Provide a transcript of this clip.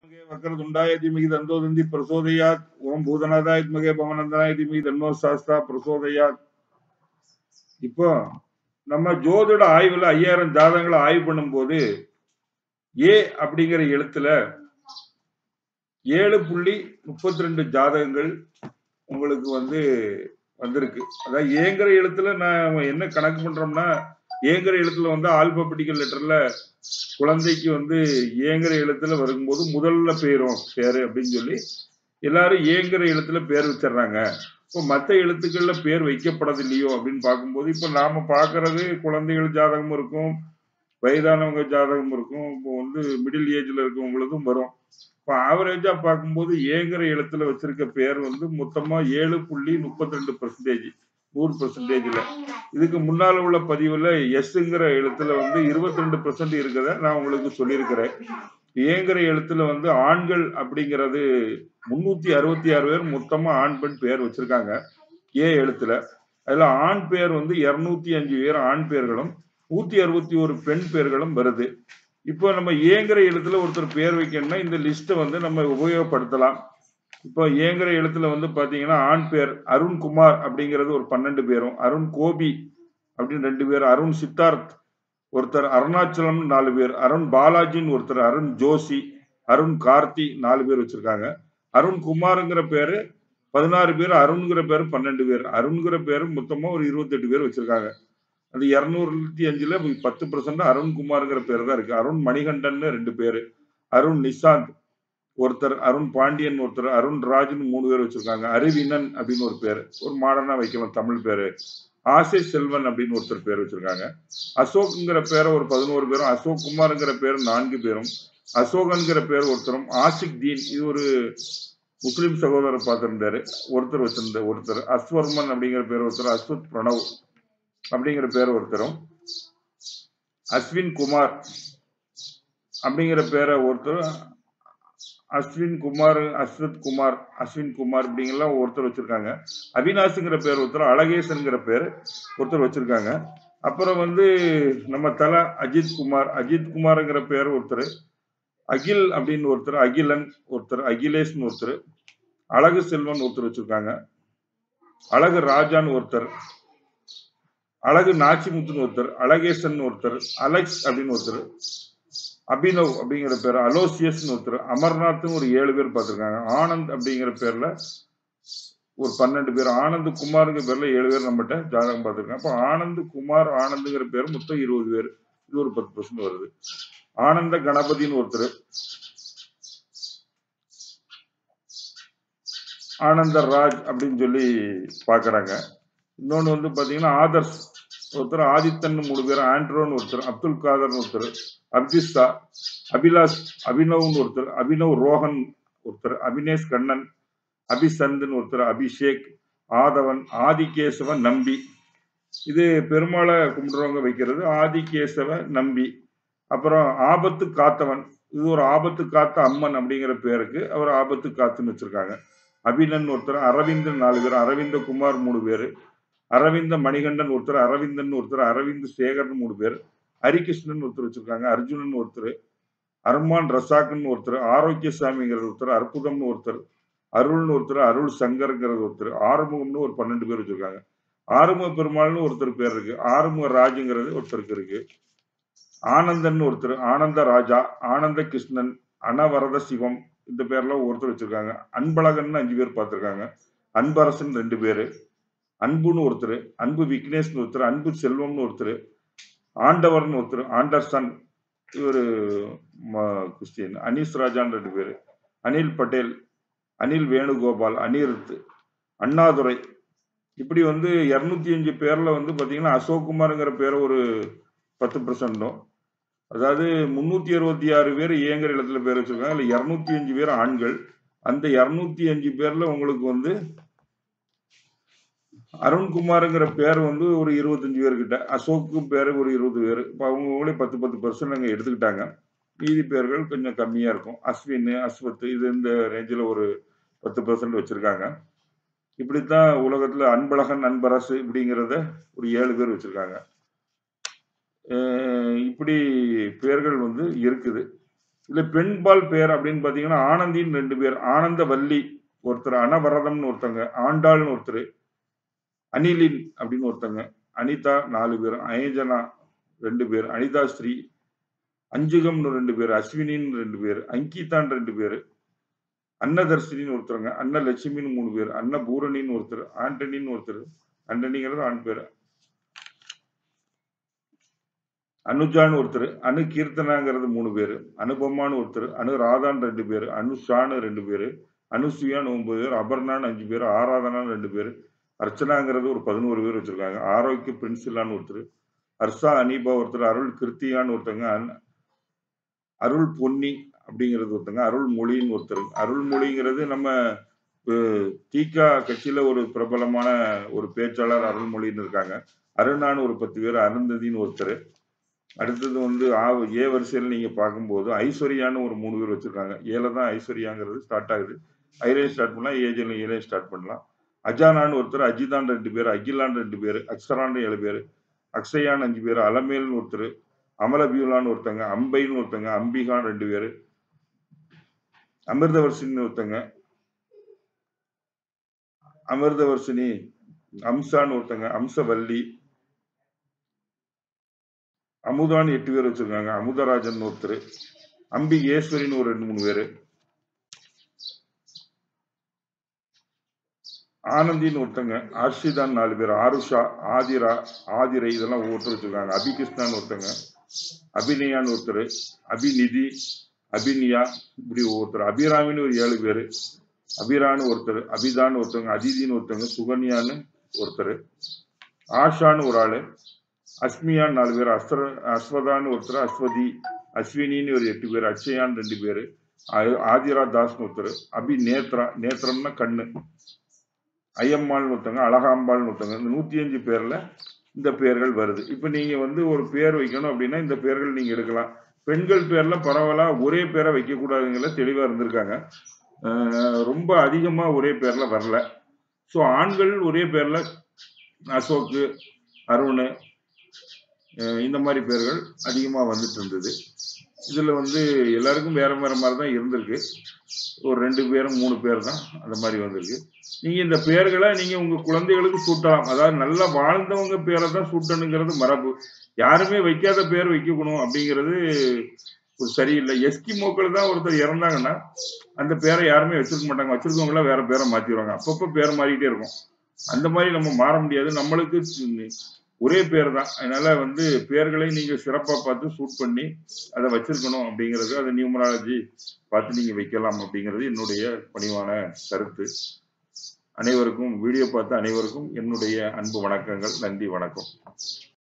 वक्रतुण्डाय धीमहि तन्नो दन्ति प्रचोदयात् ஓம் பூதநாதாய வித்மகே பவனந்தனாய தீமகி தன்னோ சாஸ்தா பிரசோதயாத் இப்போ நம்ம ஜோதிட ஆய்வுல ஐயாயிரம் ஜாதகங்களை ஆய்வு பண்ணும்போது ஏ அப்படிங்கிற எழுத்துல ஏழு புள்ளி முப்பத்தி ரெண்டு ஜாதகங்கள் உங்களுக்கு வந்து வந்திருக்கு அதாவது ஏங்கிற எழுத்துல நான் என்ன கணக்கு பண்றோம்னா ஏங்கிற எழுத்துல வந்து ஆல்பபெட்டிக்கல் லெட்டர்ல குழந்தைக்கு வந்து ஏங்கிற எழுத்துல வரும்போது முதல்ல பேரும் பேரு அப்படின்னு சொல்லி எல்லாரும் ஏங்கிற எழுத்துல பேர் வச்சிடுறாங்க இப்போ மற்ற எழுத்துக்கள்ல பேர் வைக்கப்படவில்லையோ அப்படின்னு பார்க்கும்போது இப்போ நாம பார்க்கறது குழந்தைகள் ஜாதகம் இருக்கும் வயதானவங்க ஜாதகம் இருக்கும் இப்போ வந்து மிடில் ஏஜ்ல இருக்கவங்களுக்கும் வரும் இப்போ ஆவரேஜா பார்க்கும்போது ஏங்கிற எழுத்துல வச்சிருக்க பேர் வந்து மொத்தமா ஏழு புள்ளி முப்பத்தி ரெண்டு பர்சன்டேஜ் நூறு பர்சன்டேஜ்ல இதுக்கு முன்னால உள்ள பதிவுல எஸ்ங்கிற எழுத்துல வந்து இருபத்தி ரெண்டு பெர்சன்ட் இருக்கத நான் உங்களுக்கு சொல்லியிருக்கிறேன் ஏங்கிற எழுத்துல வந்து ஆண்கள் அப்படிங்கிறது முன்னூத்தி அறுபத்தி ஆறு பேர் மொத்தமா ஆண் பெண் பேர் வச்சிருக்காங்க ஏ எழுத்துல அதுல ஆண் பேர் வந்து இருநூத்தி அஞ்சு பேர் ஆண் பேர்களும் நூத்தி அறுபத்தி ஒரு பெண் பேர்களும் வருது இப்போ நம்ம ஏங்கிற எழுத்துல ஒருத்தர் பேர் வைக்கணும்னா இந்த லிஸ்ட்டை வந்து நம்ம உபயோகப்படுத்தலாம் இப்போ ஏங்கிற எழுத்துல வந்து பாத்தீங்கன்னா ஆண் பேர் அருண்குமார் அப்படிங்கிறது ஒரு பன்னெண்டு பேரும் அருண் கோபி அப்படின்னு ரெண்டு பேர் அருண் சித்தார்த் ஒருத்தர் அருணாச்சலம் நாலு பேர் அருண் பாலாஜின்னு ஒருத்தர் அருண் ஜோஷி அருண் கார்த்தி நாலு பேர் வச்சிருக்காங்க அருண் குமாருங்கிற பேரு பதினாறு பேர் அருண்கிற பேரு பன்னெண்டு பேர் அருண்கிற பேரு மொத்தமா ஒரு இருபத்தெட்டு பேர் வச்சிருக்காங்க அது இருநூறுத்தி அஞ்சுல பத்து பர்சன்ட் அருண்குமார்ங்கிற பேர் தான் இருக்கு அருண் மணிகண்டன் ரெண்டு பேரு அருண் நிசாந்த் ஒருத்தர் அருண் பாண்டியன் ஒருத்தர் அருண் ராஜ்னு மூணு பேர் வச்சிருக்காங்க அறிவினன் அப்படின்னு ஒரு பேர் ஒரு மாடர்னா வைக்கலாம் தமிழ் பேரு ஆசை செல்வன் அப்படின்னு ஒருத்தர் பேர் வச்சிருக்காங்க அசோக்குங்கிற பேரை ஒரு பதினோரு பேரும் அசோக் குமார்ங்கிற பேர் நான்கு பேரும் அசோகன்கிற பேர் ஒருத்தரும் ஆசிக் தீன் இது ஒரு முஸ்லிம் சகோதரர் பார்த்திருந்தாரு ஒருத்தர் வச்சிருந்த ஒருத்தர் அஸ்வர்மன் அப்படிங்கிற பேர் ஒருத்தர் அஸ்வத் பிரணவ் அப்படிங்கிற பேர் ஒருத்தரும் அஸ்வின் குமார் அப்படிங்கிற பேரை ஒருத்தர் அஸ்வின் குமார் அஸ்வத் குமார் அஸ்வின் குமார் இப்படிங்கெல்லாம் ஒருத்தர் வச்சிருக்காங்க அவினாஷுங்கிற பேர் ஒருத்தர் அழகேசன்கிற பேர் ஒருத்தர் வச்சிருக்காங்க அப்புறம் வந்து நம்ம தல அஜித் குமார் அஜித் குமார்ங்கிற பேர் ஒருத்தர் அகில் அப்படின்னு ஒருத்தர் அகிலன் ஒருத்தர் அகிலேஷ்னு ஒருத்தர் அழகு செல்வன் ஒருத்தர் வச்சிருக்காங்க அழகு ராஜான்னு ஒருத்தர் அழகு நாச்சிமுத்துன்னு ஒருத்தர் அழகேசன் ஒருத்தர் அலெக்ஸ் அப்படின்னு ஒருத்தர் அபினவ் அப்படிங்கிற பேர் அலோசியஸ்னு ஒருத்தர் அமர்நாத்னு ஒரு ஏழு பேர் பார்த்திருக்காங்க ஆனந்த் அப்படிங்கிற பேர்ல ஒரு பன்னெண்டு பேர் ஆனந்த் குமாருங்கிற பேர்ல ஏழு பேர் நம்மகிட்ட ஜாதகம் பார்த்திருக்காங்க அப்போ ஆனந்த் குமார் ஆனந்துங்கிற பேர் மொத்தம் இருபது பேர் இது ஒரு பத்து பர்சன்ட் வருது ஆனந்த கணபதினு ஒருத்தர் ஆனந்த ராஜ் அப்படின்னு சொல்லி பாக்குறாங்க இன்னொன்னு வந்து பாத்தீங்கன்னா ஆதர்ஸ் ஒருத்தர் ஆதித்தன் மூணு பேர் ஆண்ட்ரோன்னு ஒருத்தர் அப்துல் காதர்னு ஒருத்தர் அப்திஸ்தா அபிலாஷ் அபினவ்னு ஒருத்தர் அபினவ் ரோஹன் ஒருத்தர் அபினேஷ் கண்ணன் அபிசந்தன் ஒருத்தர் அபிஷேக் ஆதவன் ஆதிகேசவன் நம்பி இது பெருமாளை கும்பிடுறவங்க வைக்கிறது ஆதிகேசவ நம்பி அப்புறம் ஆபத்து காத்தவன் இது ஒரு ஆபத்து காத்த அம்மன் அப்படிங்கிற பேருக்கு அவர் ஆபத்து காத்துன்னு வச்சிருக்காங்க அபினன் ஒருத்தர் அரவிந்தன் நாலு பேர் அரவிந்த குமார் மூணு பேர் அரவிந்த மணிகண்டன் ஒருத்தர் அரவிந்தன் ஒருத்தர் அரவிந்த் சேகர்னு மூணு பேர் ஹரிகிருஷ்ணன் ஒருத்தர் வச்சிருக்காங்க அர்ஜுனன் ஒருத்தர் அர்மான் ரசாக்குன்னு ஒருத்தர் ஆரோக்கியசாமிங்கிறது ஒருத்தர் அற்புதம்னு ஒருத்தர் அருள்னு ஒருத்தர் அருள் சங்கர்ங்கிறது ஒருத்தர் ஆறுமுகம்னு ஒரு பன்னெண்டு பேர் வச்சிருக்காங்க ஆறுமுக பெருமாள்னு ஒருத்தர் பேர் இருக்கு ஆறுமுக ராஜுங்கிறது ஒருத்தருக்கு இருக்கு ஆனந்தன் ஒருத்தர் ஆனந்த ராஜா ஆனந்த கிருஷ்ணன் அனவரத சிவம் இந்த பேர்லாம் ஒருத்தர் வச்சிருக்காங்க அன்பழகன் அஞ்சு பேர் பார்த்திருக்காங்க அன்பரசன் ரெண்டு பேரு அன்புன்னு ஒருத்தர் அன்பு விக்னேஷ்னு ஒருத்தர் அன்பு செல்வம்னு ஒருத்தர் ஆண்டவர்னு ஒருத்தர் ஆண்டர்சன் இவர் கிறிஸ்டியன் அனீஸ் ராஜான்னு ரெண்டு பேர் அனில் பட்டேல் அனில் வேணுகோபால் அனிருத் அண்ணாதுரை இப்படி வந்து இருநூத்தி அஞ்சு பேர்ல வந்து பாத்தீங்கன்னா அசோக்குமாருங்கிற பேர் ஒரு பத்து பர்சன்டும் அதாவது முன்னூத்தி அறுபத்தி ஆறு பேர் ஏங்கிற இடத்துல பேர் வச்சிருக்காங்க இல்ல இருநூத்தி அஞ்சு பேர் ஆண்கள் அந்த இருநூத்தி அஞ்சு பேர்ல உங்களுக்கு வந்து அருண்குமாருங்கிற பேர் வந்து ஒரு இருபத்தஞ்சு பேர்கிட்ட அசோக்கு பேர் ஒரு இருபது பேர் இப்போ அவங்களே பத்து பத்து பர்சன்ட் அங்கே எடுத்துக்கிட்டாங்க மீதி பேர்கள் கொஞ்சம் கம்மியா இருக்கும் அஸ்வின் அஸ்வத் இது இந்த ரேஞ்சில் ஒரு பத்து பர்சன்ட் வச்சிருக்காங்க இப்படித்தான் உலகத்துல அன்பழகன் அன்பரசு இப்படிங்கிறத ஒரு ஏழு பேர் வச்சிருக்காங்க இப்படி பேர்கள் வந்து இருக்குது இதுல பெண்பால் பேர் அப்படின்னு பாத்தீங்கன்னா ஆனந்தின்னு ரெண்டு பேர் ஆனந்தவல்லி ஒருத்தர் அனவரதம்னு ஒருத்தங்க ஆண்டாள்னு ஒருத்தர் அனிலின் அப்படின்னு ஒருத்தங்க அனிதா நாலு பேர் அயஜனா ரெண்டு பேர் அனிதா ஸ்ரீ அஞ்சுகம்னு ரெண்டு பேர் அஸ்வினின்னு ரெண்டு பேர் அங்கிதான்னு ரெண்டு பேர் அன்னதர்ஷினின்னு ஒருத்தருங்க அன்னலட்சுமின்னு மூணு பேர் அன்னபூரணின்னு ஒருத்தர் ஆண்டனின்னு ஒருத்தர் ஆண்டனிங்கிறது ஆண் பேர் அனுஜான்னு ஒருத்தர் அனு கீர்த்தனாங்கிறது மூணு பேர் அனுபமான்னு ஒருத்தர் அனு ராதான்னு ரெண்டு பேர் அனுஷான்னு ரெண்டு பேர் அனுசுயான்னு ஒன்பது பேர் அபர்ணான்னு அஞ்சு பேர் ஆராதனான்னு ரெண்டு பேர் அர்ச்சனாங்கிறது ஒரு பதினோரு பேர் வச்சிருக்காங்க ஆரோக்கிய பிரின்சிலான்னு ஒருத்தர் ஹர்ஷா அனீபா ஒருத்தர் அருள் கிருத்தியான்னு ஒருத்தங்க அன்- அருள் பொன்னி அப்படிங்கிறது ஒருத்தங்க அருள் மொழின்னு ஒருத்தர் அருள் மொழிங்கிறது நம்ம அஹ், தீகா கட்சியில ஒரு பிரபலமான ஒரு பேச்சாளர் அருள்மொழின்னு இருக்காங்க அருணான்னு ஒரு பத்து பேர் அருந்ததின்னு ஒருத்தர் அடுத்தது வந்து ஆ ஏ வரிசையில் நீங்க பார்க்கும்போது ஐஸ்வர்யான்னு ஒரு மூணு பேர் வச்சிருக்காங்க ஏல தான் ஐஸ்வர்யாங்கிறது ஸ்டார்ட் ஆகுது ஐலையும் ஸ்டார்ட் பண்ணலாம் ஏஜில் ஏலையும் ஸ்டார்ட் பண்ணலாம் அஜானான்னு ஒருத்தர் அஜிதான் ரெண்டு பேர் அகிலான்னு ரெண்டு பேர் அக்ஷரான்னு ஏழு பேர் அக்ஷயான்னு அஞ்சு பேர் அலமேல்னு ஒருத்தர் அமலபியூலான்னு ஒருத்தங்க அம்பைன்னு ஒருத்தங்க அம்பிகான்னு ரெண்டு பேர் அமிர்தவர்ஷின்னு ஒருத்தங்க அமிர்தவர்ஷினி அம்சான்னு ஒருத்தங்க அம்சவல்லி அமுதான்னு எட்டு பேர் வச்சிருக்காங்க அமுதராஜன் ஒருத்தர் அம்பிகேஸ்வரின்னு ஒரு ரெண்டு மூணு பேர் ஆனந்தின்னு ஒருத்தங்க ஹர்ஷிதான் நாலு பேர் ஆருஷா ஆதிரா ஆதிரை இதெல்லாம் ஒவ்வொருத்தர் வச்சிருக்காங்க அபிகிருஷ்ணான்னு ஒருத்தங்க அபிநயான்னு ஒருத்தர் அபிநிதி அபினியா இப்படி ஒவ்வொருத்தர் அபிராமின்னு ஒரு ஏழு பேர் அபிரான்னு ஒருத்தர் அபிதான்னு ஒருத்தவங்க அதிதின்னு ஒருத்தவங்க சுகன்யான்னு ஒருத்தர் ஆஷான்னு ஒரு ஆளு அஸ்மியான்னு நாலு பேர் அஸ்ர அஸ்வதான்னு ஒருத்தர் அஸ்வதி அஸ்வினின்னு ஒரு எட்டு பேர் அக்ஷயான்னு ரெண்டு பேர் ஆதிரா தாஸ்னு ஒருத்தர் அபி நேத்ரா நேத்திரம்னா கண்ணு ஐயம்மாள்னு ஒருத்தவங்க அழகாம்பாள்னு ஒருத்தவங்க இந்த நூத்தி அஞ்சு பேர்ல இந்த பெயர்கள் வருது இப்ப நீங்க வந்து ஒரு பேர் வைக்கணும் அப்படின்னா இந்த பெயர்கள் நீங்க எடுக்கலாம் பெண்கள் பேர்ல பரவலா ஒரே பேரை வைக்க கூடாதுங்கள தெளிவா இருந்திருக்காங்க அஹ் ரொம்ப அதிகமா ஒரே பேர்ல வரல ஸோ ஆண்கள் ஒரே பேர்ல அசோக்கு அருண் அஹ் இந்த மாதிரி பேர்கள் அதிகமா வந்துட்டு இருந்தது இதுல வந்து எல்லாருக்கும் வேற வேற மாதிரி தான் இருந்திருக்கு ஒரு ரெண்டு பேரும் மூணு பேர் தான் அந்த மாதிரி வந்திருக்கு நீங்க இந்த பேர்களை நீங்க உங்க குழந்தைகளுக்கு சூட்டலாம் அதாவது நல்லா வாழ்ந்தவங்க பேரை தான் சூட்டணுங்கிறது மரபு யாருமே வைக்காத பேர் வைக்கணும் அப்படிங்கிறது ஒரு சரியில்லை எஸ்கிமோக்கள் தான் ஒருத்தர் இறந்தாங்கன்னா அந்த பேரை யாருமே வச்சிருக்க மாட்டாங்க வச்சிருக்கவங்க எல்லாம் வேற பேரை மாத்திடுவாங்க அப்பப்போ பேர் மாறிட்டே இருக்கும் அந்த மாதிரி நம்ம மாற முடியாது நம்மளுக்கு ஒரே பேர் தான் அதனால வந்து பேர்களை நீங்க சிறப்பா பார்த்து சூட் பண்ணி அதை வச்சிருக்கணும் அப்படிங்கிறது அதை நியூமராலஜி பார்த்து நீங்க வைக்கலாம் அப்படிங்கிறது என்னுடைய பணிவான கருத்து அனைவருக்கும் வீடியோ பார்த்த அனைவருக்கும் என்னுடைய அன்பு வணக்கங்கள் நன்றி வணக்கம்